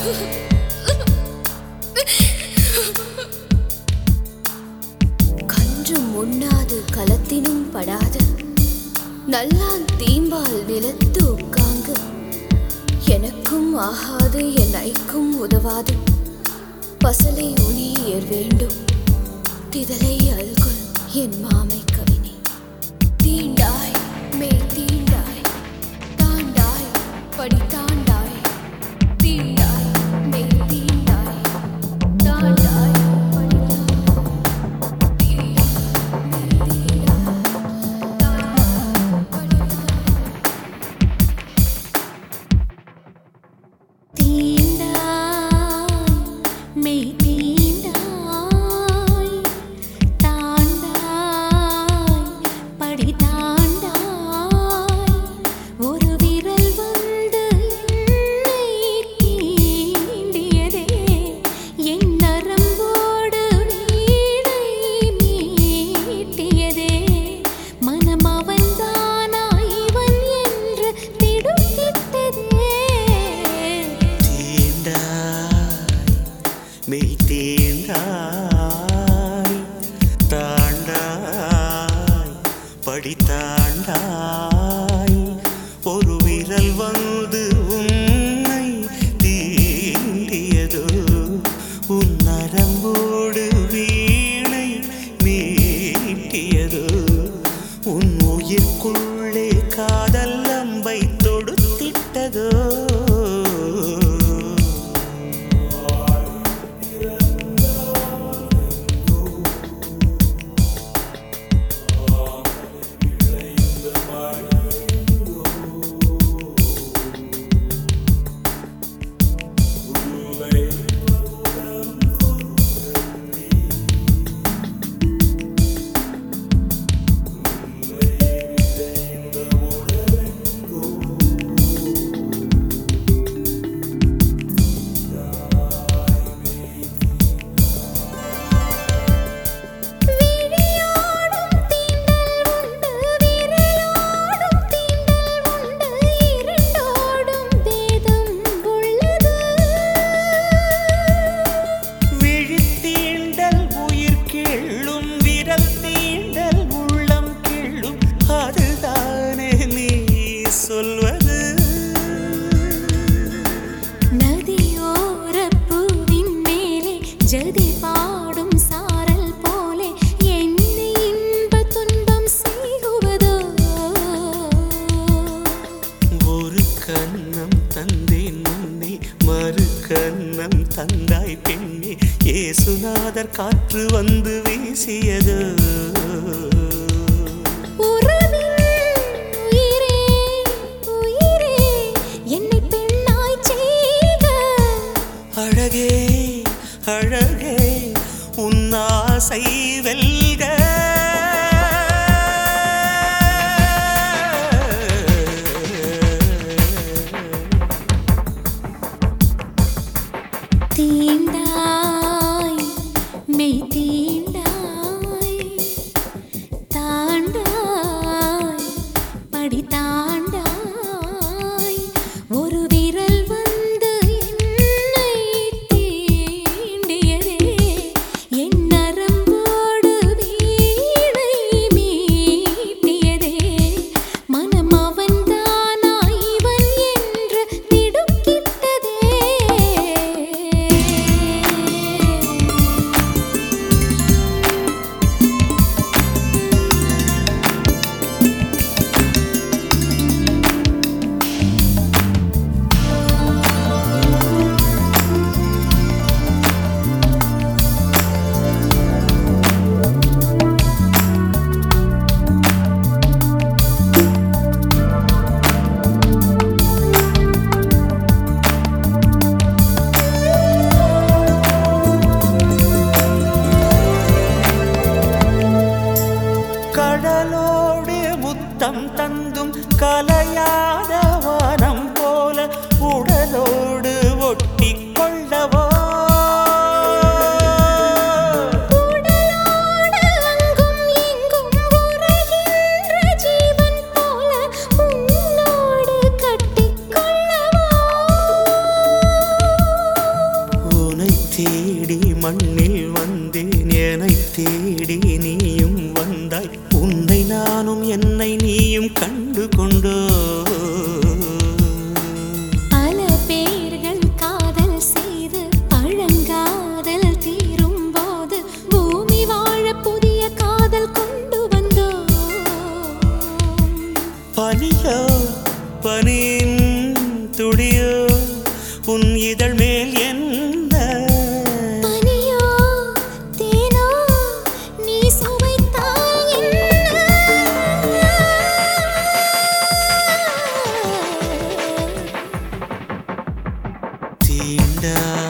கன்றும் உண்ணாது களத்தினும் படாது நல்லான் தீம்பால் நிலத்து உட்காங்கு எனக்கும் ஆகாது என் ஐக்கும் உதவாது பசலை உணியர் வேண்டும் திதலை அல்குல் என் மாமை கவினே தீண்டாய் மெய் தீண்டாய் தாண்டாய் படி தாண்டாய் தீண்டாய் மெய் தீண்டாய் தாண்டாய் படி தீண்டாய் மெய் தீண்டாய் தாண்டாய் படி தாண்டாய் ஒரு விரல் வந்து என்னை தீண்டியதே என் நரம்போடு வீணை மீட்டியதே மனம் அவன்தானா இவன் என்று திடுக்கிட்டதே தீண்டாய் மெய் தீண்டாய் தாண்டாய் படி தாண்டாய் ஒரு விரல் வந்து உன்னை தீண்டியதோ உன் நரம்போடு வீணை மீட்டியதோ உன் உயிர்க்குள்ளே காதல் அம்பை தொடுத்திட்டதோ விழியோடும் தீண்டல் உண்டு விரலோடும் தீண்டல் உண்டு இரண்டோடும் பேதம் உள்ளது விழித்தீண்டல் உயிர் கிள்ளும் விரல் தீண்டல் உள்ளம் கிள்ளும் அதுதானே நீ சொல்வது நதியோரப் பூவின் மேலே ஜதி பாடும் சாரல் போலே என்னை இன்ப துன்பம் செய்குவதோ ஒரு கண்ணம் தந்தேன் முன்னே மறு கண்ணம் தந்தாய் பெண்ணே ஏசுநாதர் காற்று வந்து வீசியது உறவின் உயிரே உயிரே என்னை பெண்ணாய் செய்க அழகே அழகே உன் ஆசை வெல்க தீண்டாய் மெய் தீண்டாய் தாண்டாய் படி தாண்டாய் ஒரு விரல் வந்து என்னை தீண்டியதே என் நரம்போடு வீணை மீட்டியதே மனம் அவன்தானா இவன் என்று திடுக்கிட்டதே மண்ணில் வந்தேன் என்னை தேடி நீயும் வந்தாய் உன்னை நானும் என்னை நீயும் கண்டு கொண்டோ பல பேர்கள் காதல் செய்து பழங்காதல் தீரும் போது பூமி வாழ புதிய காதல் கொண்டு வந்தோம் பனியோ பனியின் துடியோ உன் இதழ் மேல் என்ன பனியோ தேனோ நீ சுவைத்தால் என்ன தீண்டா